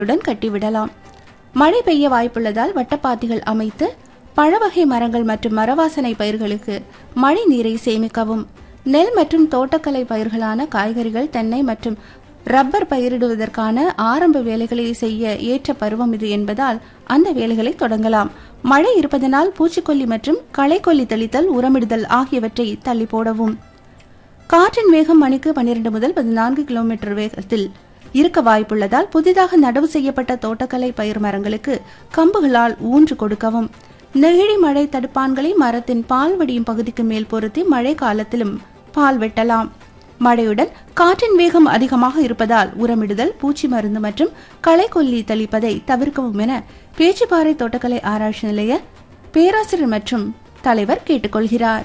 உடன் கட்டிவிடலாம் மழை பெய்ய வாய்ப்புள்ளதால் வட்டப்பாத்திகள் அமைத்து பழவகை மரங்கள் மற்றும் மரவாசனை பயிர்களுக்கு மழை நீரை சேமிக்கவும் நெல் மற்றும் தோட்டக்கலை பயிர்களான காய்கறிகள் தென்னை மற்றும் ரப்பர் பயிரிடுவதற்கான ஆரம்ப வேலைகளை செய்ய ஏற்ற பருவம் இது என்பதால் அந்த வேலைகளை தொடங்கலாம் மழை இருப்பதனால் பூச்சிக்கொல்லி மற்றும் களைக்கொல்லி தெளித்தல் உரமிடுதல் ஆகியவற்றை தள்ளி போடவும் காற்றின் வேகம் மணிக்கு 12 முதல் பதினான்கு கிலோமீட்டர் வேகத்தில் இருக்க வாய்ப்புள்ளதால் புதிதாக நடவு செய்யப்பட்ட தோட்டக்கலை பயிர் மரங்களுக்கு கம்புகளால் ஊன்று கொடுக்கவும் நெகிழி மழை தடுப்பான்களை மரத்தின் பால் வடியும் பகுதிக்கு மேல் பொருத்தி மழை காலத்திலும் பால் வெட்டலாம் மழையுடன் காற்றின் வேகம் அதிகமாக இருப்பதால் உரமிடுதல் பூச்சி மருந்து மற்றும் களைக்கொல்லி தெளிப்பதை தவிர்க்கவும் என பேச்சுப்பாறை தோட்டக்கலை ஆராய்ச்சி நிலைய பேராசிரியர் மற்றும் தலைவர் கேட்டுக்கொள்கிறார்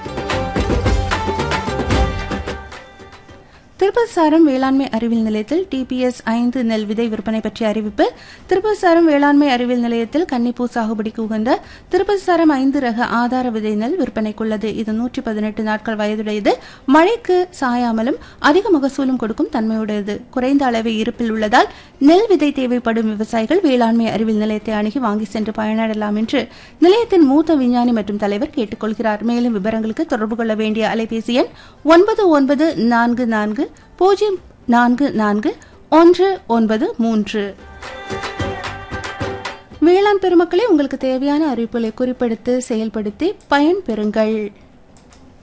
திருப்பசாரம் வேளாண்மை அறிவியல் நிலையத்தில் டிபிஎஸ் ஐந்து நெல் விதை விற்பனை பற்றிய அறிவிப்பு திருப்பசாரம் வேளாண்மை அறிவியல் நிலையத்தில் கன்னிப்பூ சாகுபடிக்கு உகந்த திருப்பசாரம் ஐந்து ரக ஆதார விதை நெல் விற்பனைக்குள்ளது இது நூற்றி பதினெட்டு நாட்கள் வயதுடையது மழைக்கு சாயாமலும் அதிக மகசூலும் கொடுக்கும் தன்மையுடையது குறைந்த அளவே இருப்பில் உள்ளதால் நெல் விதை தேவைப்படும் விவசாயிகள் வேளாண்மை அறிவியல் நிலையத்தை அணுகி வாங்கி சென்று பயனடையலாம் என்று நிலையத்தின் மூத்த விஞ்ஞானி மற்றும் தலைவர் கேட்டுக்கொள்கிறார் மேலும் விவரங்களுக்கு தொடர்பு கொள்ள வேண்டிய அலைபேசி எண் ஒன்பது ஒன்பது நான்கு நான்கு பூஜ்ஜியம் நான்கு நான்கு ஒன்று ஒன்பது மூன்று வேளாண் பெருமக்களே உங்களுக்கு தேவையான அறிவிப்புகளை குறிப்பெடுத்து செயல்படுத்தி பயன்பெறுங்கள்